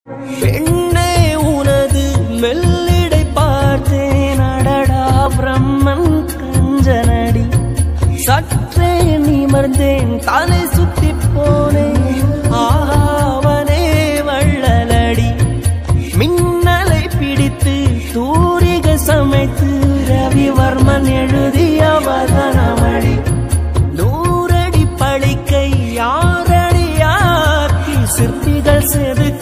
பெண்ணே உனது மெல்லிடை பார்த்தேன் அடடா பிரம்மன் கஞ்சனடி சற்றே நிமர்ந்தேன் தலை சுத்தி போனேன் ஆகாவனே வள்ளலடி மின்னலை பிடித்து தூரிக சமைத்து ரவிவர்மன் எழுதிய வதனமடி நூறடி பழிக்கை யாரடியாக்கி சிற்பிகள் செதுக்கி